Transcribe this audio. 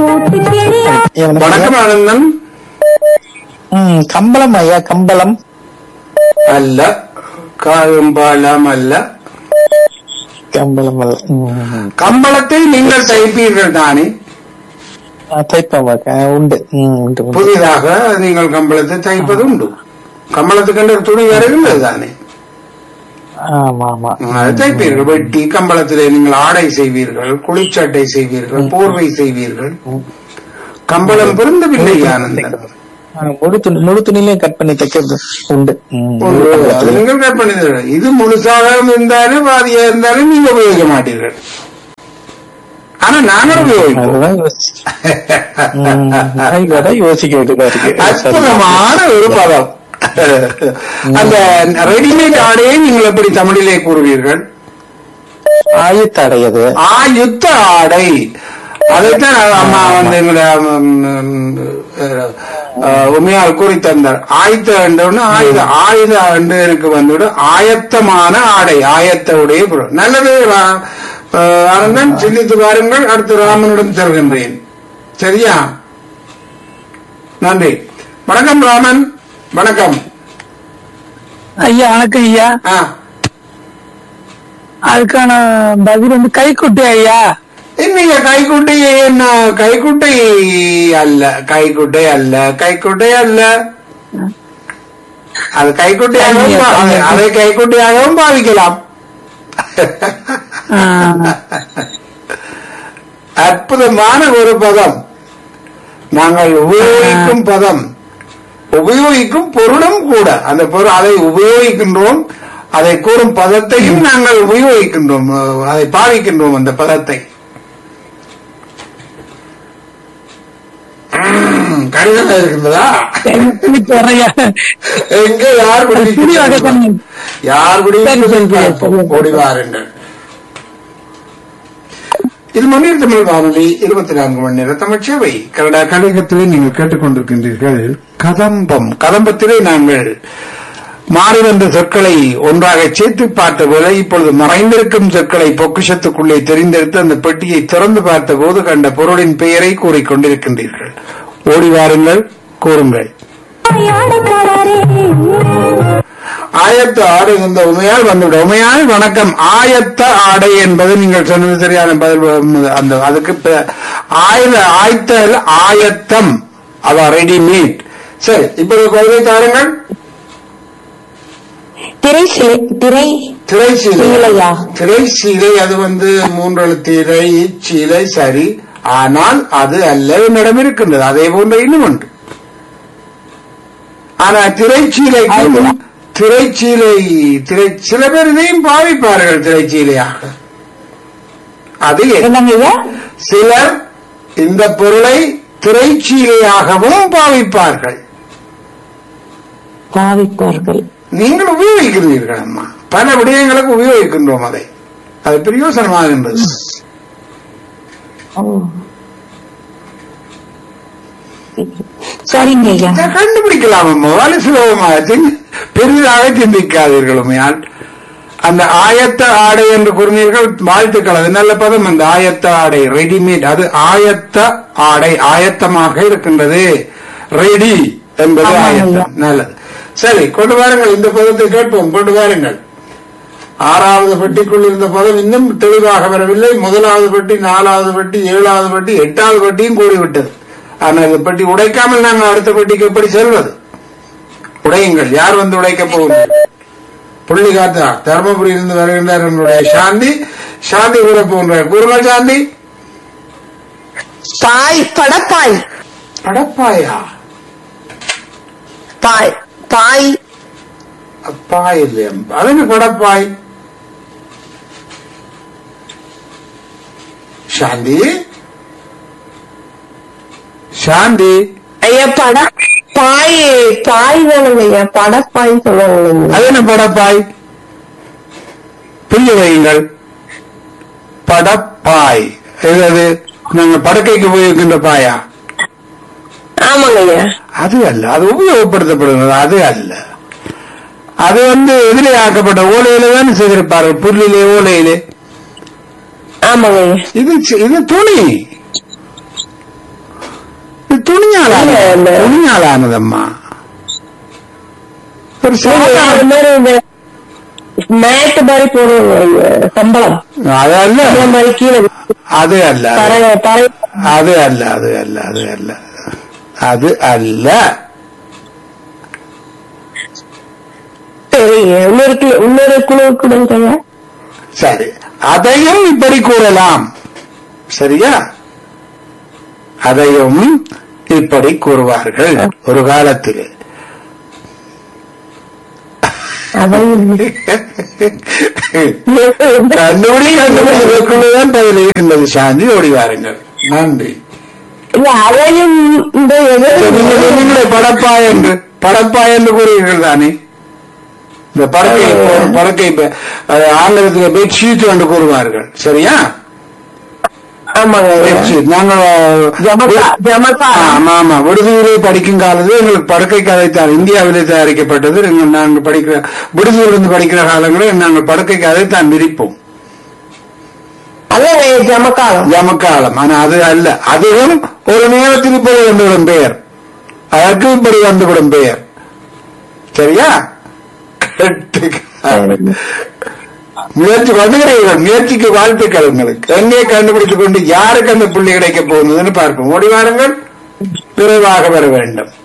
இவனுக்கு- வணக்கம் ஆனந்தன் ம், கம்பளம் ஐயா கம்பளம் அல்ல காயம்பாலம் அல்ல கம்பளம் அல்ல. ம், கம்பளத்தை நீங்கள் தைப்பீர்கள் தானே ஆ, தைப்பேன் பாக்க. உண்டு ம், உண்டு உண்டு. புதிதாக நீங்கள் கம்பளத்தை தைப்பது உண்டு கம்பளத்துக்கு ஒரு துணி வேற இல்லை தானே ஆமா ஆமா அதை தைப்பீர்கள் வெட்டி கம்பளத்திலே நீங்கள் ஆடை செய்வீர்கள் குளிச்சட்டை செய்வீர்கள் போர்வை செய்வீர்கள் கம்பளம் பொருந்தவில்லை ஆனந்தன் ஆ, முழு துணி முழு துணிலையும் கட் பண்ணி தைக்கிறது உண்டு ம், ஒரு- அது நீங்கள் கட் பண்ணி இது முழுசாக இருந்தாலும் பாதியா இருந்தாலும் நீங்க உபயோகிக்க மாட்டீர்கள் ஆனா நாங்கள் உபயோகிப்போம் அதுதான் யோசி- ம், நான் அதான் யோசிக்க வேண்டியதா இருக்கு சரி. அற்புதமான ஒரு பதம் அந்த ரெடிமேட் ஆடையை நீங்கள் எப்படி தமிழிலே கூறுவீர்கள் ஆயத்தடையது ஆயுத்த ஆடை அதைத்தான் அம்மா வந்து எங்களை உண்மையால் கூறி தந்தார் ஆயுத்த ஆண்டவன்னு ஆயுத ஆயுத ஆண்டுக்கு வந்துவிட ஆயத்தமான ஆடை ஆயத்த உடைய பொருள் நல்லது ரா- அஹ், ஆனந்தன் சிந்தித்து பாருங்கள் அடுத்து ராமனிடம் செல்கின்றேன் சரியா நன்றி வணக்கம் ராமன் வணக்கம் ஐயா வணக்கம் ஐயா ஆ அதுக்கான பதில் வந்து கைக்குட்டி ஐயா இன்னைக்கு கைக்குட்டை என்ன கைக்குட்டை அல்ல கைக்குட்டை அல்ல கைக்குட்டை அல்ல அது கைக்குட்டையாகவும் பா- அதை- அதை கைக்குட்டையாகவும் பாவிக்கலாம் ஆ, அற்புதமான ஒரு பதம் நாங்கள் உபயோகிக்கும் பதம் உபயோகிக்கும் பொருளும் கூட அந்த பொருள் அதை உபயோகிக்கின்றோம் அதை கூறும் பதத்தையும் நாங்கள் உபயோகிக்கின்றோம் அஹ், அதை பாவிக்கின்றோம் அந்த பதத்தை உம், கடிதம் இருக்கின்றதா குளிச்சு வர்றேன் ஐயா. எங்க யார் புரிய வகை குடிக்கிறீர்கள்? பண்ணு. யார் சரி, சரி, சரி, குடிக்கிறீர்கள்? சரி. ஓடி வாருங்கள் இது மணிர் தமிழ் வானொலி இருபத்தி நான்கு மணி நேர தமிழ் சேவை கனடா கழகத்திலே நீங்கள் கேட்டுக்கொண்டிருக்கின்றீர்கள் கதம்பம் கதம்பத்திலே நாங்கள் மாறி வந்த சொற்களை ஒன்றாக சேர்த்து பார்த்த போல இப்பொழுது மறைந்திருக்கும் சொற்களை பொக்கிஷத்துக்குள்ளே தெரிந்தெடுத்து அந்த பெட்டியை திறந்து பார்த்த போது கண்ட பொருளின் பெயரை கூறிக்கொண்டிருக்கின்றீர்கள் ஓடி வாருங்கள் கூறுங்கள் ஆயத்த ஆடை இந்த உமையால் வந்துவிடும் உமையால் வணக்கம் ஆயத்த ஆடை என்பது நீங்கள் சொன்னது சரியான பதில் உம், அந்த அதுக்கு ப- ஆயுத ஆயத்த இல்ல, ஆயத்தம் அவ ரெடிமேட் சரி இப்போது கொள்கை தாருங்கள் திரை சிலை திரை திரைச்சீலை சீலையா? திரைச்சீலை அது வந்து மூன்று திரை சீலை சரி ஆனால் அது அல்ல என்னிடம் இருக்கின்றது அதே போன்ற இன்னும் ஒன்று ஆனா திரைச்சீலைக்கும் திரைச்சீலை திரை சில பேர் இதையும் பாவிப்பார்கள் திரைச்சீலையாக அது எது? என்னங்க ஐயா சிலர் இந்த பொருளை திரைச்சீலையாகவும் பாவிப்பார்கள் பாவிப்பார்கள் நீங்கள் உபயோகிக்கிறீர்கள் அம்மா பல விடயங்களுக்கு உபயோகிக்கின்றோம் அதை அது பிரயோசனமாகின்றது ஓ சரிங்க ஐயா இதை கண்டுபிடிக்கலாம் அம்மா வலு சுலபமாக சிந்தி- பெரிதாக சிந்திக்காதீர்கள் உண்மையால் அந்த ஆயத்த ஆடை என்று கூறினீர்கள் வாழ்த்துக்கள் அது நல்ல பதம் அந்த ஆயத்த ஆடை ரெடிமேட் அது ஆயத்த ஆடை ஆயத்தமாக இருக்கின்றது ரெடி என்பது ஆமாம் ஆயத்தம் நல்லது சரி கொண்டு வாருங்கள் இந்த பதத்தை கேட்போம் கொண்டு வாருங்கள் ஆறாவது பெட்டிக்குள் இருந்த பதம் இன்னும் தெளிவாக வரவில்லை முதலாவது பெட்டி நாலாவது பெட்டி ஏழாவது பெட்டி எட்டாவது பெட்டியும் கூடிவிட்டது ஆனால் இந்த பெட்டி உடைக்காமல் நாங்கள் அடுத்த பெட்டிக்கு எப்படி செல்வது உடையுங்கள் யார் வந்து உடைக்கப் போகுது புள்ளி காத்தா தர்மபுரியிலிருந்து வருகின்றார் என்னுடைய சாந்தி சாந்தி கூற போகின்றார் கூறுங்கள் சாந்தி பாய் படப்பாய் அடப்பாயா பாய் பாய் அப்பாய் இல்லையா அதுக்கு படப்பாய் சாந்தி சாந்தி ஐயா பட பாய் பாய் தானுங்க ஐயா படப்பாய் சொல்லுவாங்க அது என்ன படப்பாய் புரிய வையுங்கள் படப்பாய் எது அது நாங்க படக்கைக்கு உபயோகிக்கின்ற பாயா ஆமாங்க ஐயா அது அல்ல அது உபயோகப்படுத்தப்படுகிறது அது அல்ல அது வந்து எதிலே ஆக்கப்பட்ட ஓலையில தான் செய்திருப்பார்கள் புல்லிலே ஓலையிலே ஆமாங்க ஐயா இது சி- இது துணி இந்த துணியாலானதம்மா ஒரு சாதாரண அது மாதிரி இந்த மேட் மாதிரி போடுவாங்க ஐயா, சம்பளம் அதல்ல அந்த மாதிரி கீழே அது அல்ல அது- தரை தரை அது அல்ல அது அல்ல அது அல்ல அது அல்ல சரிங்க இன்னொரு கிலோ இன்னொரு குழு கொடுங்க ஐயா சரி அதையும் இப்படி கூறலாம் சரியா அதையும் இப்படி கூறுவார்கள் ஒரு காலத்தில் அதையும் கண்டுபிடி கண்டுபிடிக்குள்ளதான் பதில் இருக்கின்றது சாந்தி ஓடி வாருங்கள் நன்றி இல்ல, அதையும் இந்த எதிர் நீங்க சொன்னீங்களே படப்பா என்று படப்பா என்று கூறுவீர்கள் தானே இந்த பறக்கை பறக்கை இப்ப, அது ஆங்கிலத்தில் பெட்ஷீட் என்று கூறுவார்கள் சரியா ஆமாங்க ஐயா. பெட்ஷீட் நாங்கள் ஜமக்கா ஜமக்கா ஆமா ஆமா விடுதியிலே படிக்கும் காலத்தில் எங்களுக்கு படுக்கை கதைத்தார் இந்தியாவிலே தயாரிக்கப்பட்டது எங்கள் நாங்கள் படிக்கிற விடுதியிலிருந்து படிக்கிற காலங்களில் நாங்கள் படுக்கை கதைத்தான் விரிப்போம் அதான் ஐயா, ஜமக்காலம் ஜமக்காலம் ஆனா அது அல்ல அதுவும் ஒரு நேரத்தில் இப்படி வந்துவிடும் பெயர் அதற்கு இப்படி வந்துவிடும் பெயர் சரியா கெட்டிக்காரன். முயற்சி பண்ணுகிறீர்கள் முயற்சிக்கு வாழ்த்துக்கள் உங்களுக்கு எங்கே கண்டுபிடித்துக் கொண்டு யாருக்கு அந்த புள்ளி கிடைக்க போகுதுன்னு பார்ப்போம் ஓடி வாருங்கள் விரைவாக வர வேண்டும்